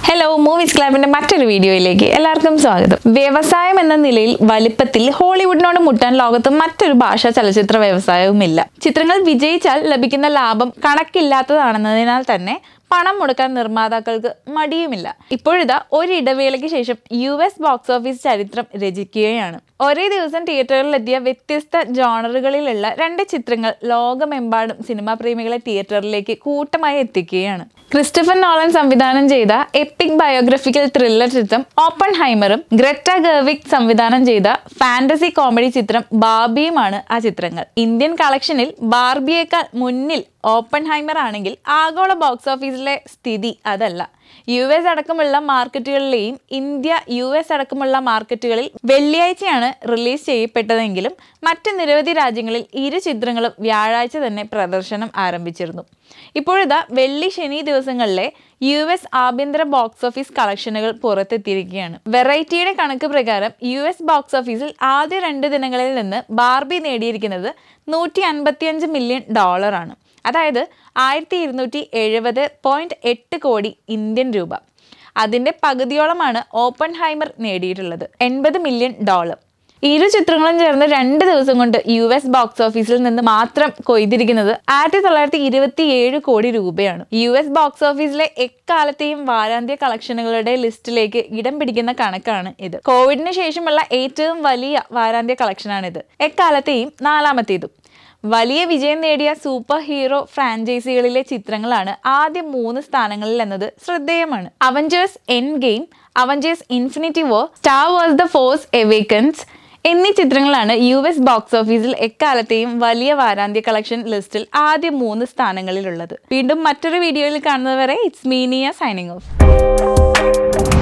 hello movies ക്ലബിന്റെ മറ്റൊരു വീഡിയോയിലേക്ക് എല്ലാവർക്കും സ്വാഗതം വ്യവസായം എന്ന നിലയിൽ വലിപ്പത്തിൽ ഹോളിവുഡിനോട് മുട്ടാൻ ലോകത്ത് മറ്റൊരു ഭാഷാ ചലച്ചിത്ര വ്യവസായവുമില്ല ചിത്രങ്ങൾ വിജയിച്ചാൽ ലഭിക്കുന്ന ലാഭം കണക്കില്ലാത്തതാണെന്നതിനാൽ തന്നെ പണം മുടക്കാൻ നിർമ്മാതാക്കൾക്ക് മടിയുമില്ല ഇപ്പോഴിതാ ഒരു ഇടവേളയ്ക്ക് ശേഷം യു എസ് ബോക്സ് ഓഫീസ് ചരിത്രം രചിക്കുകയാണ് ഒരേ ദിവസം തിയേറ്ററുകളിലെത്തിയ വ്യത്യസ്ത ജോണറുകളിലുള്ള രണ്ട് ചിത്രങ്ങൾ ലോകമെമ്പാടും സിനിമാ പ്രേമികളെ തിയേറ്ററിലേക്ക് കൂട്ടമായി എത്തിക്കുകയാണ് ക്രിസ്റ്റഫർ നോളൻ സംവിധാനം ചെയ്ത എപ്പിക് ബയോഗ്രഫിക്കൽ ത്രില്ലർ ചിത്രം ഓപ്പൺ ഹൈമറും ഗ്രറ്റ ഗർവിക് സംവിധാനം ചെയ്ത ഫാന്റസി കോമഡി ചിത്രം ബാർബിയുമാണ് ആ ചിത്രങ്ങൾ ഇന്ത്യൻ കളക്ഷനിൽ ബാർബിയേക്കാൾ മുന്നിൽ ഓപ്പൺ ഹൈമർ ആണെങ്കിൽ ആഗോള ബോക്സ് ഓഫീസിലെ സ്ഥിതി അതല്ല യു എസ് അടക്കമുള്ള മാർക്കറ്റുകളിലെയും ഇന്ത്യ യു എസ് അടക്കമുള്ള മാർക്കറ്റുകളിൽ വെള്ളിയാഴ്ചയാണ് റിലീസ് ചെയ്യപ്പെട്ടതെങ്കിലും മറ്റ് നിരവധി രാജ്യങ്ങളിൽ ഇരു ചിത്രങ്ങളും വ്യാഴാഴ്ച തന്നെ പ്രദർശനം ആരംഭിച്ചിരുന്നു ഇപ്പോഴിതാ വെള്ളി ശനി ദിവസങ്ങളിലെ യു എസ് ആഭ്യന്തര ബോക്സ് ഓഫീസ് കളക്ഷനുകൾ പുറത്തെത്തിയിരിക്കുകയാണ് വെറൈറ്റിയുടെ കണക്ക് പ്രകാരം യു എസ് ബോക്സ് ഓഫീസിൽ ആദ്യ രണ്ട് ദിനങ്ങളിൽ നിന്ന് ബാർബി നേടിയിരിക്കുന്നത് നൂറ്റി അൻപത്തിയഞ്ച് മില്യൺ ഡോളറാണ് അതായത് ആയിരത്തി ഇരുന്നൂറ്റി എഴുപത് പോയിന്റ് എട്ട് കോടി ഇന്ത്യൻ രൂപ അതിൻ്റെ പകുതിയോളമാണ് ഓപ്പൺ ഹൈമർ നേടിയിട്ടുള്ളത് എൺപത് മില്യൺ ഡോളർ ഇരു ചിത്രങ്ങളും ചേർന്ന് രണ്ട് ദിവസം കൊണ്ട് യു എസ് ബോക്സ് ഓഫീസിൽ നിന്ന് മാത്രം കൊയ്തിരിക്കുന്നത് ആയിരത്തി തൊള്ളായിരത്തി ഇരുപത്തി ഏഴ് കോടി രൂപയാണ് യു എസ് ബോക്സ് ഓഫീസിലെ എക്കാലത്തെയും വാരാന്ത്യ കളക്ഷനുകളുടെ ലിസ്റ്റിലേക്ക് ഇടം പിടിക്കുന്ന കണക്കാണ് ഇത് കോവിഡിന് ശേഷമുള്ള ഏറ്റവും വലിയ വാരാന്ത്യ കളക്ഷനാണിത് എക്കാലത്തെയും നാലാമത്തേതും വലിയ വിജയം നേടിയ സൂപ്പർ ഹീറോ ഫ്രാഞ്ചൈസികളിലെ ചിത്രങ്ങളാണ് ആദ്യ മൂന്ന് സ്ഥാനങ്ങളിൽ എന്നത് ശ്രദ്ധേയമാണ് Avengers Endgame Avengers Infinity War Star Wars the Force Awakens എന്നീ ചിത്രങ്ങളാണ് യു എസ് ബോക്സ് ഓഫീസിൽ എക്കാലത്തെയും വലിയ വാരാന്ത്യ കളക്ഷൻ ലിസ്റ്റിൽ ആദ്യ മൂന്ന് സ്ഥാനങ്ങളിലുള്ളത് വീണ്ടും മറ്റൊരു വീഡിയോയിൽ കാണുന്നവരെ ഇറ്റ്സ് മീനിയ സൈനിങ് ഓഫ്